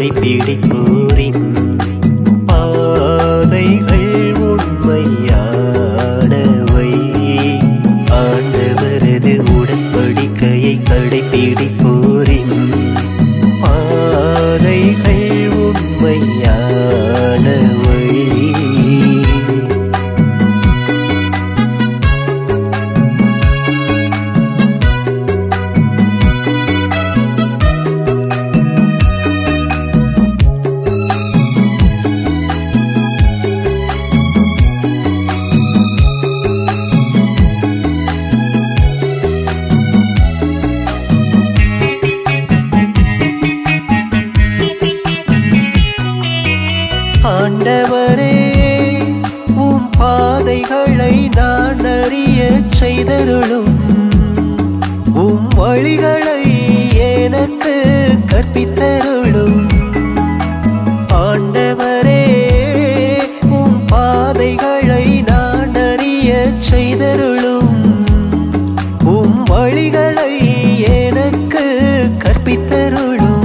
கடைபிடிப்போரின் பாதைகள் உண்மையானவை ஆண்டவரது உடன்படிக்கையை கடைபிடிப்போரின் பாதைகள் உண்மையானவை ஆண்டவரே உம் பாதைகளை நான் அறிய செய்தருளும் உம் வழிகளை எனக்கு கற்பித்தருளும் ஆண்டவரே உம் பாதைகளை நான் அறிய செய்தருளும் உம் வழிகளை எனக்கு கற்பித்தருளும்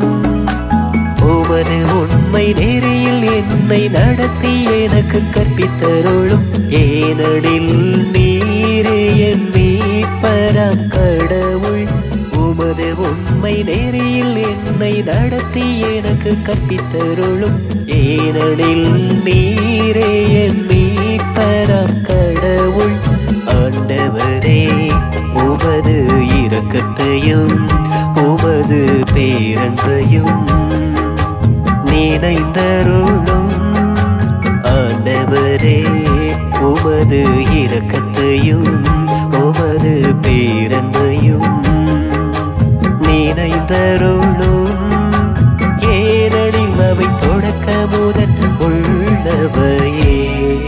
உமது உண்மை நெறியில் என்னை நடத்தி எனக்கு கற்பித்தருளும் ஏனடில் நீரே என் மீட்பராம் கடவுள் உமது உண்மை நெறியில் என்னை நடத்தி எனக்கு கற்பித்தருளும் ஏனடில் நீரே என் மீட்பராம் கடவுள் ஆண்டவரே உமது இரக்கத்தையும் உமது பேரன்பையும் நினைந்தருளும் ஆண்டவரே உமது இரக்கத்தையும் உமது பேரன்பையும் நினைந்தருளும் ஏனெனில் அவை தொடக்க முதல் உள்ளவையே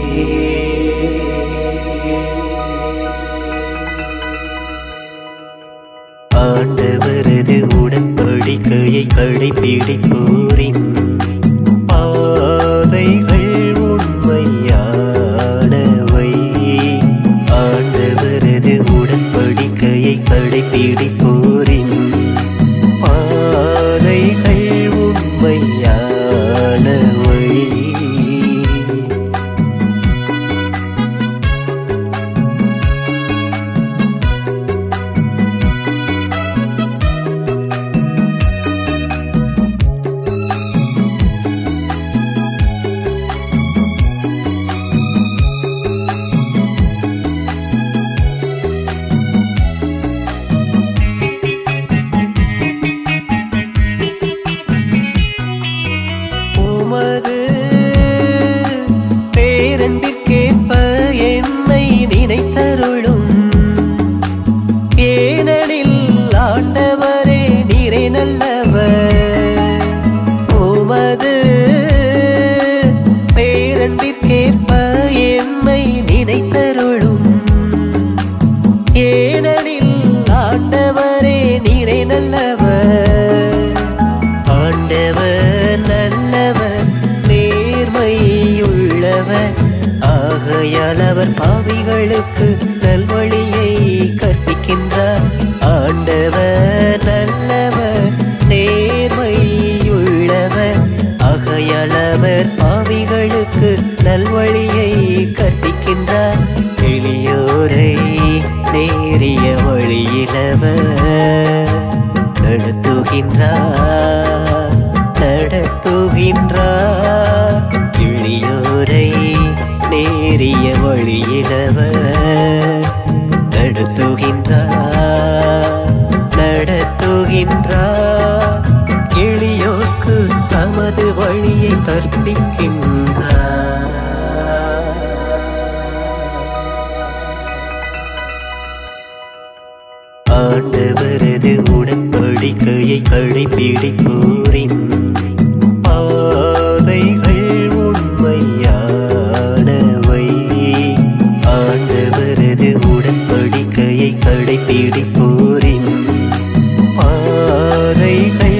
ஆண்டவரது உடன்படிக்கையை கடைபிடிப்போரின் பாதைகள் உண்மையானவை ஆண்டவரது உடன்படிக்கையை கடைபிடிப்போரின் பாதைகள் உண்மையானவை உமது பேரன்பிற்கேற்ப என்னை நினைத்தருளும் ஏனெனில் ஆண்டவரே நீரே நல்லவர் உமது பேரன்பிற்கேற்ப என்னை நினைத்தருளும் ஏனெனில் ஆண்டவரே நீரே நல்லவர் ஆண்டவர் நல்லவர் நேர்மையுள்ளவர் ஆகையால் அவர் பாவிகளுக்கு நல்வழியை கற்பிக்கின்றார் ஆண்டவர் நல்லவர் நேர்மையுள்ளவர் ஆகையால் அவர் பாவிகளுக்கு நல்வழியை கற்பிக்கின்றார் எளியோரை நேரிய வழியிலவர் நடத்துகின்றார் நடத்துகின்றார் எளியோரை நேரிய வழியிலவர் நடத்துகின்றார் நடத்துகின்றார் எளியோர்க்கு தமது வழியை கற்பிக்கின்றார் ஆண்டவரது உடன்படிக்கையை கடைபிடிப்போரின் பாதைகள் உண்மையானவை ஆண்டவரது உடன்படிக்கையை கடைபிடிப்போரின் பாதைகள்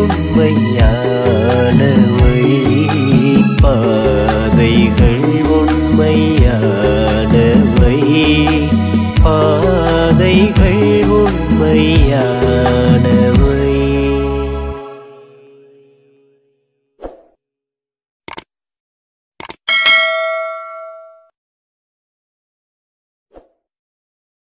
உண்மையானவை பாதைகள் உண்மையானவை பாதைகள் உண்மையானவை